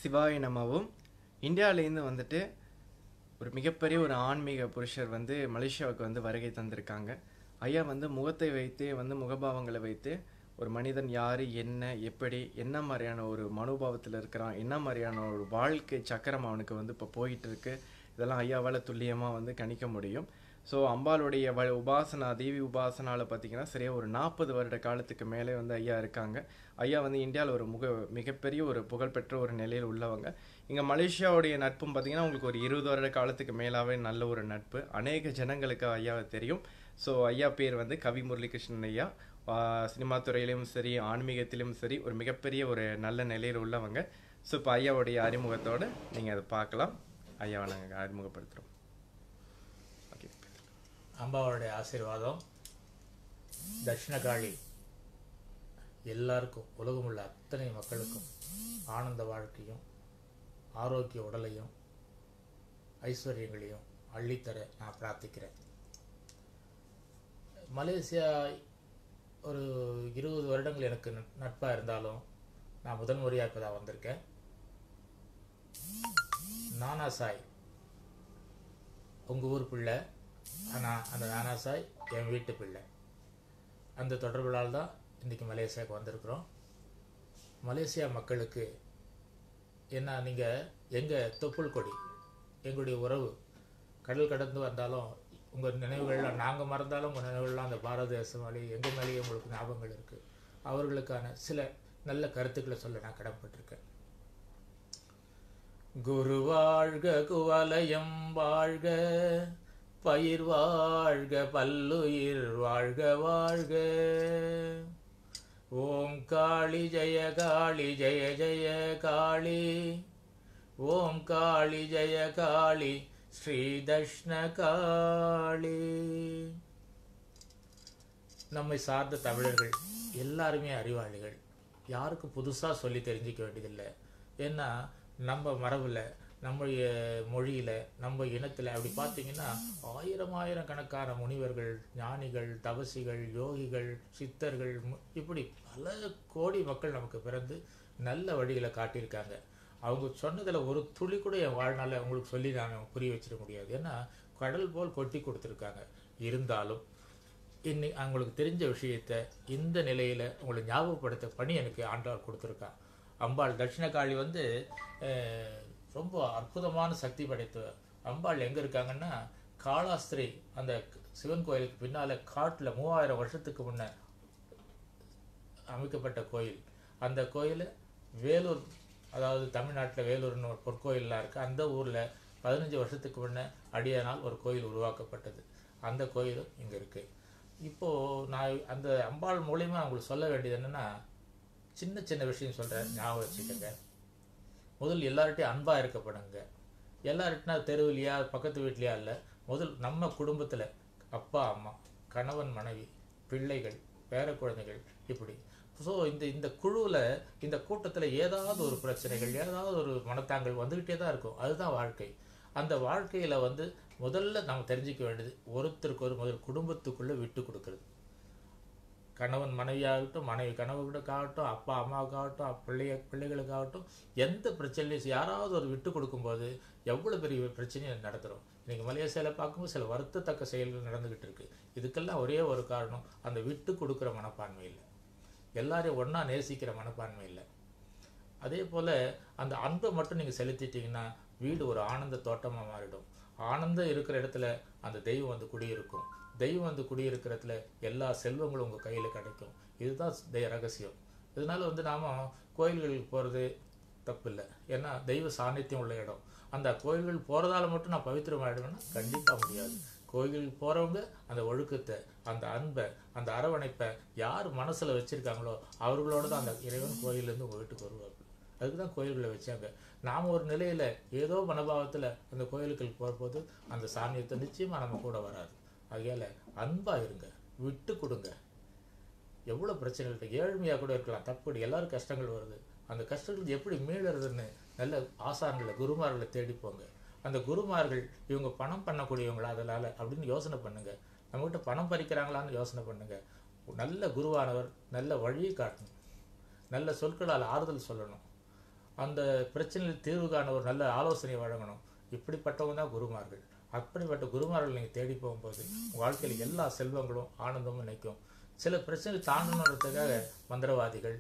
சிவாய நமவும் இந்தியாவிலேருந்து வந்துட்டு ஒரு மிகப்பெரிய ஒரு ஆன்மீக புருஷர் வந்து மலேசியாவுக்கு வந்து வருகை தந்திருக்காங்க ஐயா வந்து முகத்தை வைத்தே வந்து முகபாவங்களை வைத்து ஒரு மனிதன் யார் என்ன எப்படி என்ன மாதிரியான ஒரு மனோபாவத்தில் இருக்கிறான் என்ன மாதிரியான ஒரு வாழ்க்கை சக்கரம் அவனுக்கு வந்து இப்போ போயிட்டு இருக்கு இதெல்லாம் ஐயாவால் துல்லியமாக வந்து கணிக்க முடியும் ஸோ அம்பாளுடைய வ உபாசனா தேவி உபாசனாவில் பார்த்தீங்கன்னா சரியாக ஒரு நாற்பது வருட காலத்துக்கு மேலே வந்து ஐயா இருக்காங்க ஐயா வந்து இந்தியாவில் ஒரு முக மிகப்பெரிய ஒரு புகழ்பெற்ற ஒரு நிலையில் உள்ளவங்க இங்கே மலேசியாவுடைய நட்பும் பார்த்தீங்கன்னா உங்களுக்கு ஒரு இருபது வருட காலத்துக்கு மேலாவே நல்ல ஒரு நட்பு அநேக ஜனங்களுக்கு ஐயாவை தெரியும் ஸோ ஐயா பேர் வந்து கவி முரளிகிருஷ்ணன் ஐயா ஆஹ் சினிமா துறையிலும் சரி ஆன்மீகத்திலும் சரி ஒரு மிகப்பெரிய ஒரு நல்ல நிலையில் உள்ளவங்க ஸோ இப்போ ஐயாவுடைய அறிமுகத்தோடு நீங்கள் அதை பார்க்கலாம் ஐயாவை நாங்கள் அறிமுகப்படுத்துகிறோம் ஓகே அம்பாவோடைய ஆசீர்வாதம் தட்சிணகாளி எல்லாருக்கும் உலகம் உள்ள அத்தனை மக்களுக்கும் ஆனந்த வாழ்க்கையும் ஆரோக்கிய உடலையும் ஐஸ்வர்யங்களையும் அள்ளித்தர நான் பிரார்த்திக்கிறேன் மலேசியா ஒரு இருபது வருடங்கள் எனக்கு நட்பாக இருந்தாலும் நான் முதல் முறையாக இப்போ தான் வந்திருக்கேன் நானா சாய் உங்கள் ஊர் பிள்ளை ஆனால் அந்த நானா சாய் என் வீட்டு பிள்ளை அந்த தொடர்புகளால் தான் இன்றைக்கி மலேசியாவுக்கு வந்திருக்கிறோம் மலேசியா மக்களுக்கு என்ன நீங்கள் எங்கள் தொப்புள் கொடி எங்களுடைய உறவு கடல் கடந்து வந்தாலும் உங்கள் நினைவுகள்லாம் நாங்கள் மறந்தாலும் உங்கள் நினைவுகள்லாம் அந்த பாரத தேசம் வழி எங்கள் மேலேயே உங்களுக்கு ஞாபகங்கள் இருக்குது அவர்களுக்கான சில நல்ல கருத்துக்களை சொல்ல நான் கடமைப்பட்டிருக்கேன் குரு வாழ்க குவலயம் வாழ்க பயிர் வாழ்க பல்லுயிர் வாழ்க வாழ்க ஓம் காளி ஜெய காளி ஜெய ஜெய காளி ஓம் காளி ஜெய காளி ஸ்ரீ தஷ்ண காளி நம்மை சார்ந்த தமிழர்கள் எல்லாருமே அறிவாளிகள் யாருக்கும் புதுசாக சொல்லி தெரிஞ்சிக்க வேண்டியதில்லை ஏன்னா நம்ம மரபில் நம்முடைய மொழியில் நம்ம இனத்தில் அப்படி பார்த்தீங்கன்னா ஆயிரம் ஆயிரம் கணக்கான முனிவர்கள் ஞானிகள் தவசிகள் யோகிகள் சித்தர்கள் மு- இப்படி பல கோடி மக்கள் நமக்கு பிறந்து நல்ல வழிகளை காட்டியிருக்காங்க அவங்க சொன்னதில் ஒரு துளி கூட என் வாழ்நாளில் உங்களுக்கு சொல்லி நான் புரிய வச்சிட முடியாது ஏன்னா கடல் போல் கொட்டி கொடுத்துருக்காங்க இருந்தாலும் இன்னைக்கு அவங்களுக்கு தெரிஞ்ச விஷயத்த இந்த நிலையில் உங்களை ஞாபகப்படுத்த பணி எனக்கு ஆண்டாள் கொடுத்துருக்கான் அம்பாள் தட்சிணகாளி வந்து அஹ், ரொம்ப அற்புதமான சக்தி படைத்தவர் அம்பாள் எங்கே இருக்காங்கன்னா காளாஸ்திரி அந்த சிவன் கோயிலுக்கு பின்னால் காட்டில் மூவாயிரம் வருஷத்துக்கு முன்ன அமைக்கப்பட்ட கோயில் அந்த கோயில் வேலூர் அதாவது தமிழ்நாட்டில் வேலூர்னு ஒரு பொற்கோயிலெலாம் இருக்குது அந்த ஊரில் பதினஞ்சு வருஷத்துக்கு முன்ன அடியானால் ஒரு கோயில் உருவாக்கப்பட்டது அந்த கோயிலும் இங்கே இருக்குது இப்போது நான் அந்த அம்பாள் மூலியமா உங்களுக்கு சொல்ல வேண்டியது என்னென்னா சின்ன சின்ன விஷயம் சொல்கிறேன் ஞாபகம் வச்சுக்கோங்க முதல் எல்லார்ட்டையும் அன்பாக இருக்கப்படுங்க எல்லார்கிட்டனா தெருவிலையா பக்கத்து வீட்லையா இல்லை முதல் நம்ம குடும்பத்தில் அப்பா அம்மா கணவன் மனைவி பிள்ளைகள் பேர குழந்தைகள் இப்படி ஸோ இந்த இந்த குழுவில் இந்த கூட்டத்தில் ஏதாவது ஒரு பிரச்சனைகள் ஏதாவது ஒரு மனத்தாங்கள் வந்துக்கிட்டே தான் இருக்கும் அதுதான் வாழ்க்கை அந்த வாழ்க்கையில் வந்து முதல்ல நாம் தெரிஞ்சுக்க வேண்டியது ஒருத்தருக்கு ஒரு முதல் குடும்பத்துக்குள்ளே விட்டு கொடுக்கறது கணவன் மனைவியாகட்டும் மனைவி கணவனுக்காகட்டும் அப்பா அம்மாவுக்காகட்டும் பிள்ளைய பிள்ளைகளுக்காகட்டும் எந்த பிரச்சனையும் யாராவது ஒரு விட்டு கொடுக்கும்போது எவ்வளோ பெரிய பிரச்சனையை நடத்துகிறோம் இன்னைக்கு மலேசியாவில் பார்க்கும்போது சில வருத்தத்தக்க செயல்கள் நடந்துக்கிட்டு இருக்கு இதுக்கெல்லாம் ஒரே ஒரு காரணம் அந்த விட்டு கொடுக்குற மனப்பான்மை இல்லை எல்லாரையும் ஒன்றா நேசிக்கிற மனப்பான்மை இல்லை அதே போல் அந்த அன்பை மட்டும் நீங்கள் செலுத்திட்டீங்கன்னா வீடு ஒரு ஆனந்த தோட்டமாக மாறிடும் ஆனந்தம் இருக்கிற இடத்துல அந்த தெய்வம் வந்து குடியிருக்கும் தெய்வம் வந்து குடியிருக்கிறதுல எல்லா செல்வங்களும் உங்கள் கையில் கிடைக்கும் இதுதான் தெய்வ ரகசியம் இதனால வந்து நாம் கோயில்களுக்கு போகிறது தப்பு இல்லை ஏன்னா தெய்வ சாநித்தியம் உள்ள இடம் அந்த கோயில்கள் போகிறதால மட்டும் நான் பவித்திரமாயிடுவேன்னா கண்டிப்பாக முடியாது கோயிலுக்கு போகிறவங்க அந்த ஒழுக்கத்தை அந்த அன்பை அந்த அரவணைப்பை யார் மனசில் வச்சுருக்காங்களோ அவர்களோட தான் அந்த இறைவன் கோயிலேருந்து உங்கள் வீட்டுக்கு வருவார்கள் அதுக்கு தான் கோயில்களை வச்சாங்க நாம் ஒரு நிலையில் ஏதோ மனோபாவத்தில் அந்த கோயிலுக்கு போகும்போது அந்த சாமியத்தை நிச்சயமாக நம்ம கூட வராது ஆகையால் அன்பாக இருங்க விட்டு கொடுங்க எவ்வளோ பிரச்சனைகள் இருக்கு ஏழ்மையாக கூட இருக்கலாம் தப்பு எல்லாரும் கஷ்டங்கள் வருது அந்த கஷ்டங்கள் எப்படி மீளுறதுன்னு நல்ல ஆசான்களை குருமார்களை தேடி போங்க அந்த குருமார்கள் இவங்க பணம் பண்ணக்கூடியவங்களா அதனால் அப்படின்னு யோசனை பண்ணுங்க நம்மகிட்ட பணம் பறிக்கிறாங்களான்னு யோசனை பண்ணுங்க நல்ல குருவானவர் நல்ல வழியை காட்டணும் நல்ல சொற்களால் ஆறுதல் சொல்லணும் அந்த பிரச்சனையில் தீர்வு காண ஒரு நல்ல ஆலோசனை வழங்கணும் இப்படிப்பட்டவங்க தான் குருமார்கள் அப்படிப்பட்ட குருமார்கள் நீங்கள் தேடி போகும்போது உங்கள் வாழ்க்கையில் எல்லா செல்வங்களும் ஆனந்தமும் நிற்கும் சில பிரச்சனை தாண்டணுன்றதுக்காக மந்திரவாதிகள்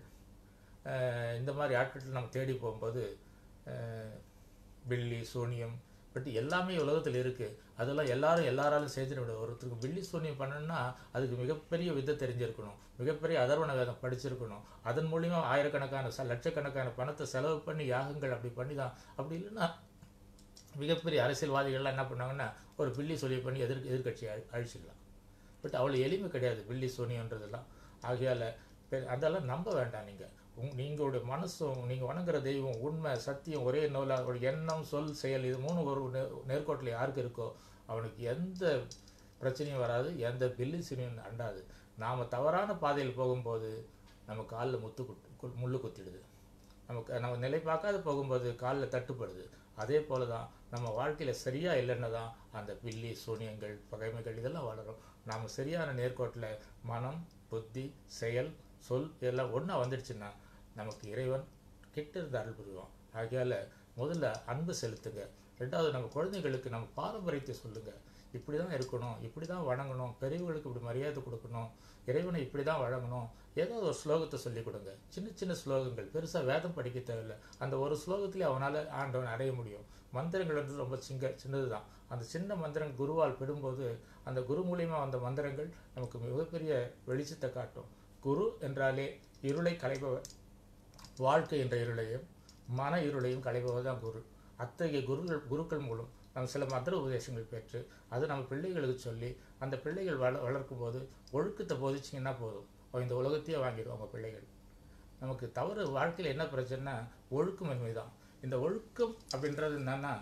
அஹ், இந்த மாதிரி ஆட்கள் நம்ம தேடி போகும்போது அஹ், பில்லி சூனியம் பட் எல்லாமே உலகத்தில் இருக்குது அதெல்லாம் எல்லாரும் எல்லாராலும் செஞ்சிட முடியாது ஒருத்தருக்கு பில்லி சூனியம் பண்ணணும்னா அதுக்கு மிகப்பெரிய வித்தை தெரிஞ்சிருக்கணும் மிகப்பெரிய அதர்வண வேதம் படிச்சிருக்கணும் அதன் மூலியமா ஆயிரக்கணக்கான ச- லட்சக்கணக்கான பணத்தை செலவு பண்ணி யாகங்கள் அப்படி பண்ணி தான் அப்படி இல்லைன்னா மிகப்பெரிய அரசியல்வாதிகள்லாம் என்ன பண்ணாங்கன்னா ஒரு பில்லி சொல்லி பண்ணி எதிர் எதிர்கட்சியை அழி அழிச்சிடலாம் பட் அவ்வளோ எளிமை கிடையாது பில்லி சூனியன்றதெல்லாம் ஆகையால் பெ- அதெல்லாம் நம்ப வேண்டாம் நீங்கள் உங் நீங்களுடைய மனசும் நீங்கள் வணங்குற தெய்வம் உண்மை சத்தியம் ஒரே நூலா ஒரு எண்ணம் சொல் செயல் இது மூணு ஒரு நே- நேர்கோட்டில் யாருக்கு இருக்கோ அவனுக்கு எந்த பிரச்சனையும் வராது எந்த பில்லி சூனியம் அண்டாது நாம் தவறான பாதையில் போகும்போது நம்ம காலில் முத்து குத்து கு- முள்ளு குத்திடுது நமக்கு நம்ம நிலை பார்க்காத போகும்போது காலில் தட்டுப்படுது அதே போல தான் நம்ம வாழ்க்கையில் சரியாக இல்லைன்னா தான் அந்த பில்லி சூனியங்கள் பகைமைகள் இதெல்லாம் வளரும் நாம் சரியான நேர்கோட்டில் மனம் புத்தி செயல் சொல் இதெல்லாம் ஒன்றா வந்துடுச்சுன்னா நமக்கு இறைவன் கிட்ட இருந்து அருள் புரிவான் ஆகையால் முதல்ல அன்பு செலுத்துங்க ரெண்டாவது நம்ம குழந்தைகளுக்கு நம்ம பாரம்பரியத்தை சொல்லுங்கள் இப்படி தான் இருக்கணும் இப்படி தான் வணங்கணும் பெரியவர்களுக்கு இப்படி மரியாதை கொடுக்கணும் இறைவனை இப்படி தான் வழங்கணும் ஏதோ ஒரு ஸ்லோகத்தை சொல்லிக் கொடுங்க சின்ன சின்ன ஸ்லோகங்கள் பெருசாக வேதம் படிக்க தேவையில்லை அந்த ஒரு ஸ்லோகத்திலே அவனால் ஆண்டவன் அடைய முடியும் மந்திரங்கள் வந்து ரொம்ப சிங்க சின்னது தான் அந்த சின்ன மந்திரங்கள் குருவால் பெறும்போது அந்த குரு மூலியமா வந்த மந்திரங்கள் நமக்கு மிகப்பெரிய வெளிச்சத்தை காட்டும் குரு என்றாலே இருளை களைபவர் வாழ்க்கை என்ற இருளையும் மன இருளையும் களைபவர் தான் குரு அத்தகைய குருக்கள் குருக்கள் மூலம் நம்ம சில மந்திர உபதேசங்கள் பெற்று அது நம்ம பிள்ளைகளுக்கு சொல்லி அந்த பிள்ளைகள் வள வளர்க்கும் போது ஒழுக்கத்தை போதிச்சிங்கன்னா போதும் அவங்க இந்த உலகத்தையே வாங்கிடுவாங்க அவங்க பிள்ளைகள் நமக்கு தவறு வாழ்க்கையில் என்ன பிரச்சனைனா ஒழுக்கமின்மை தான் இந்த ஒழுக்கம் அப்படின்றது என்னன்னா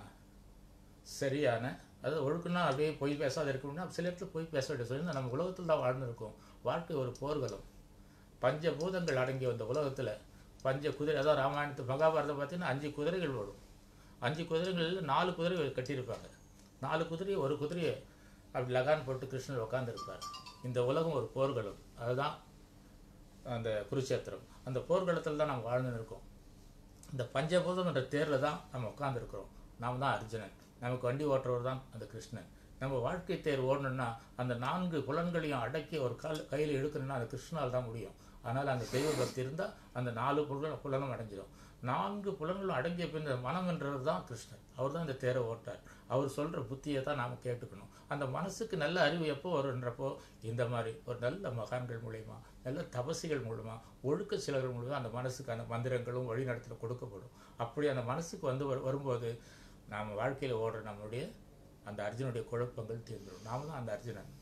சரியான அதாவது ஒழுக்கம்னா அப்படியே பொய் பேசாத இருக்கணும்னா சில இடத்துல பொய் பேச வேண்டிய சொல்லி நம்ம உலகத்தில் தான் வாழ்ந்துருக்கோம் வாழ்க்கை ஒரு போர்க்களம் பஞ்சபூதங்கள் அடங்கிய அந்த உலகத்தில் பஞ்ச குதிரை அதாவது ராமாயணத்து மகாபாரதம் பார்த்தீங்கன்னா அஞ்சு குதிரைகள் ஓடும் அஞ்சு குதிரைகளில் நாலு குதிரை கட்டியிருப்பாங்க நாலு குதிரையை ஒரு குதிரையை அப்படி லகான் போட்டு கிருஷ்ணர் உட்காந்துருப்பார் இந்த உலகம் ஒரு போர்க்களம் அதுதான் அந்த குருச்சேத்திரம் அந்த போர்க்களத்தில் தான் நம்ம வாழ்ந்துன்னு இருக்கோம் இந்த பஞ்சபூதம் என்ற தேரில் தான் நம்ம உட்காந்துருக்கிறோம் நாம் தான் அர்ஜுனன் நமக்கு வண்டி ஓட்டுறவர் தான் அந்த கிருஷ்ணன் நம்ம வாழ்க்கை தேர் ஓடணும்னா அந்த நான்கு புலன்களையும் அடக்கி ஒரு கால் கையில் இழுக்கணும்னா அந்த கிருஷ்ணால் தான் முடியும் அதனால் அந்த தெய்வ பக்தி இருந்தால் அந்த நாலு புலன் புலனும் அடைஞ்சிடும் நான்கு புலன்களும் அடங்கிய பின் இந்த மனம் என்றவர் தான் கிருஷ்ணன் அவர் தான் இந்த தேரை ஓட்டார் அவர் சொல்கிற புத்தியை தான் நாம் கேட்டுக்கணும் அந்த மனசுக்கு நல்ல அறிவு எப்போ வருன்றப்போ இந்த மாதிரி ஒரு நல்ல மகான்கள் மூலயமா நல்ல தபசிகள் மூலமா ஒழுக்க சிலர்கள் மூலமா அந்த மனசுக்கு அந்த மந்திரங்களும் வழிநடத்தலும் கொடுக்கப்படும் அப்படி அந்த மனசுக்கு வந்து வரு- வரும்போது நாம் வாழ்க்கையில் ஓடுற நம்மளுடைய அந்த அர்ஜுனுடைய குழப்பங்கள் தீர்ந்துடும் நாம தான் அந்த அர்ஜுனன்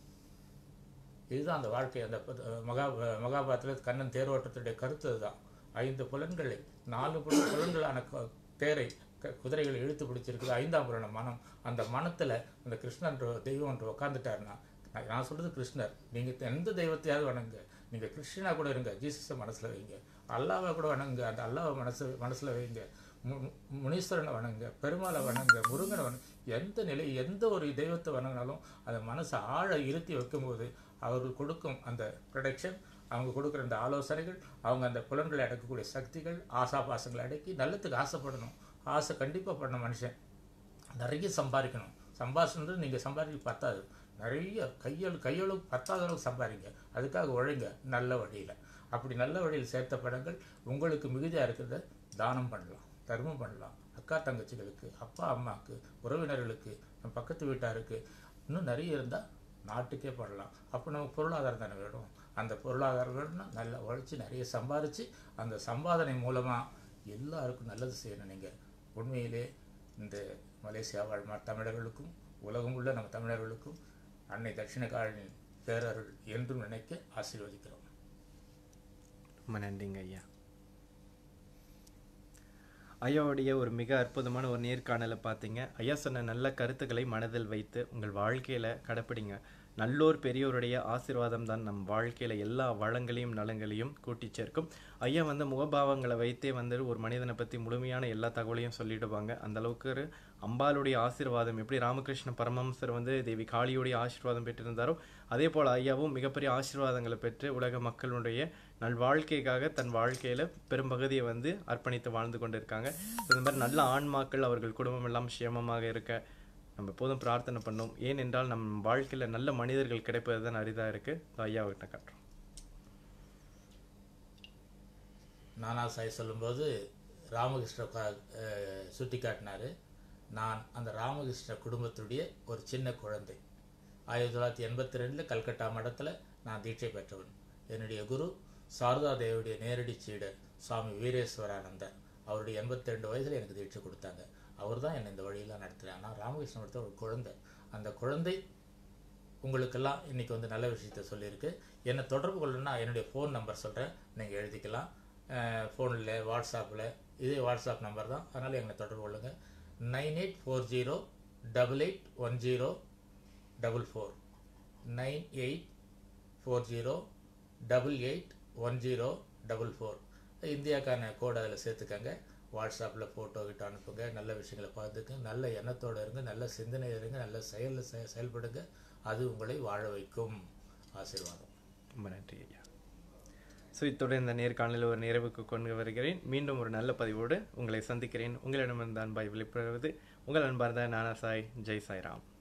இதுதான் அந்த வாழ்க்கை அந்த ப- மகா மகாபாரத்தில் கண்ணன் தேரோட்டத்துடைய கருத்து அதுதான் ஐந்து புலன்களை நாலு புல புலன்களான க- தேரை க- குதிரைகளை இழுத்து பிடிச்சிருக்குது ஐந்தாம் புலன மனம் அந்த மனத்துல அந்த கிருஷ்ணன்ற தெய்வம் ஒன்று உட்காந்துட்டாருன்னா நான் நான் சொல்றது கிருஷ்ணர் நீங்க எந்த தெய்வத்தையாவது வணங்குங்க நீங்க கிறிஸ்டினா கூட இருங்க ஜீசஸை மனசுல வைங்க அல்லாவை கூட வணங்குங்க அந்த அல்லாவை மனசு மனசுல வைங்க மு- மு- முனீஸ்வரனை வணங்குங்க பெருமாளை வணங்குங்க முருகனை வணங்க எந்த நிலை எந்த ஒரு தெய்வத்தை வணங்கினாலும் அதை மனசை ஆழ இருத்தி வைக்கும்போது அவர்கள் கொடுக்கும் அந்த ப்ரொடெக்ஷன் அவங்க கொடுக்குற அந்த ஆலோசனைகள் அவங்க அந்த புலன்களை அடக்கக்கூடிய சக்திகள் ஆசாபாசங்களை அடக்கி நல்லத்துக்கு ஆசைப்படணும் ஆசை கண்டிப்பாக பண்ண மனுஷன் நிறைய சம்பாதிக்கணும் சம்பாதிச்சுன்றது நீங்கள் சம்பாதிக்க பத்தாது நிறைய கையெழு கையெழு பத்தாத அளவுக்கு சம்பாதிங்க அதுக்காக உழைங்க நல்ல வழியில் அப்படி நல்ல வழியில் சேர்த்த படங்கள் உங்களுக்கு மிகுதியாக இருக்கிறத தானம் பண்ணலாம் தர்மம் பண்ணலாம் அக்கா தங்கச்சிகளுக்கு அப்பா அம்மாவுக்கு உறவினர்களுக்கு நம்ம பக்கத்து வீட்டாருக்கு இன்னும் நிறைய இருந்தால் நாட்டுக்கே பண்ணலாம் அப்போ நமக்கு பொருளாதாரம் தானே வேணும் அந்த பொருளாதாரம் வேணும்னா நல்லா உழைச்சி நிறைய சம்பாரித்து அந்த சம்பாதனை மூலமாக எல்லாருக்கும் நல்லது செய்யணும் நீங்கள் உண்மையிலே இந்த மலேசியா வாழ் ம- தமிழர்களுக்கும் உலகம் உள்ள நம்ம தமிழர்களுக்கும் அன்னை தட்சிணகாலின் பேரருள் என்றும் நினைக்க ஆசீர்வதிக்கிறோம் ரொம்ப நன்றிங்க ஐயா ஐயாவுடைய ஒரு மிக அற்புதமான ஒரு நேர்காணலை பார்த்தீங்க ஐயா சொன்ன நல்ல கருத்துக்களை மனதில் வைத்து உங்கள் வாழ்க்கையில் கடைப்பிடிங்க நல்லோர் பெரியோருடைய ஆசீர்வாதம் தான் நம் வாழ்க்கையில் எல்லா வளங்களையும் நலங்களையும் கூட்டி சேர்க்கும் ஐயா வந்து முகபாவங்களை வைத்தே வந்து ஒரு மனிதனை பற்றி முழுமையான எல்லா தகவலையும் சொல்லிடுவாங்க அந்த அளவுக்கு ஒரு அம்பாளுடைய ஆசீர்வாதம் எப்படி ராமகிருஷ்ண பரமஹம்சர் வந்து தேவி காளியுடைய ஆசீர்வாதம் பெற்றிருந்தாரோ அதே போல் ஐயாவும் மிகப்பெரிய ஆசீர்வாதங்களை பெற்று உலக மக்களுடைய நல் வாழ்க்கைக்காக தன் வாழ்க்கையில் பெரும்பகுதியை வந்து அர்ப்பணித்து வாழ்ந்து கொண்டு இருக்காங்க இந்த மாதிரி நல்ல ஆன்மாக்கள் அவர்கள் குடும்பம் எல்லாம் சேமமாக இருக்க நம்ம எப்போதும் பிரார்த்தனை பண்ணோம் ஏனென்றால் நம் வாழ்க்கையில் நல்ல மனிதர்கள் கிடைப்பது தான் அரிதாக இருக்குது ஐயாவிட்ட காட்டுறோம் நானா சாய் சொல்லும்போது ராமகிருஷ்ண சுட்டி காட்டினார் நான் அந்த ராமகிருஷ்ண குடும்பத்துடைய ஒரு சின்ன குழந்தை ஆயிரத்தி தொள்ளாயிரத்தி எண்பத்தி ரெண்டில் கல்கட்டா மடத்தில் நான் தீட்சை பெற்றவன் என்னுடைய குரு சாரதா தேவியுடைய நேரடி சீடர் சுவாமி வீரேஸ்வரானந்தர் அவருடைய எண்பத்தி ரெண்டு வயசில் எனக்கு தீட்சை கொடுத்தாங்க அவர் தான் என்னை இந்த வழியெல்லாம் நடத்துகிறார் ஆனால் ராமகிருஷ்ண மடத்தில் ஒரு குழந்தை அந்த குழந்தை உங்களுக்கெல்லாம் இன்றைக்கி வந்து நல்ல விஷயத்த சொல்லியிருக்கு என்னை தொடர்பு கொள்ளணும்னா என்னுடைய ஃபோன் நம்பர் சொல்கிறேன் நீங்கள் எழுதிக்கலாம் ஃபோனில் வாட்ஸ்அப்பில் இதே வாட்ஸ்அப் நம்பர் தான் அதனால் எங்களை தொடர்பு கொள்ளுங்கள் nine eight four zero double eight one zero double four nine eight four zero double eight one zero double four இந்தியாக்கான கோடு அதில் சேர்த்துக்கங்க வாட்ஸ்அப்பில் ஃபோட்டோ கிட்ட அனுப்புங்க நல்ல விஷயங்களை பார்த்துக்க நல்ல எண்ணத்தோடு இருங்க நல்ல சிந்தனை இருங்க நல்ல செயலில் செ செயல்படுங்க அது உங்களை வாழ வைக்கும் ஆசீர்வாதம் ரொம்ப நன்றி ஐயா ஸோ இத்துடன் இந்த நேர்காணலில் ஒரு நிறைவுக்கு கொண்டு வருகிறேன் மீண்டும் ஒரு நல்ல பதிவோடு உங்களை சந்திக்கிறேன் உங்களிடமிருந்து அன்பாய் விழிப்புணர்வது உங்கள் அன்பார்ந்த நானா சாய் ஜெய் சாய்ராம்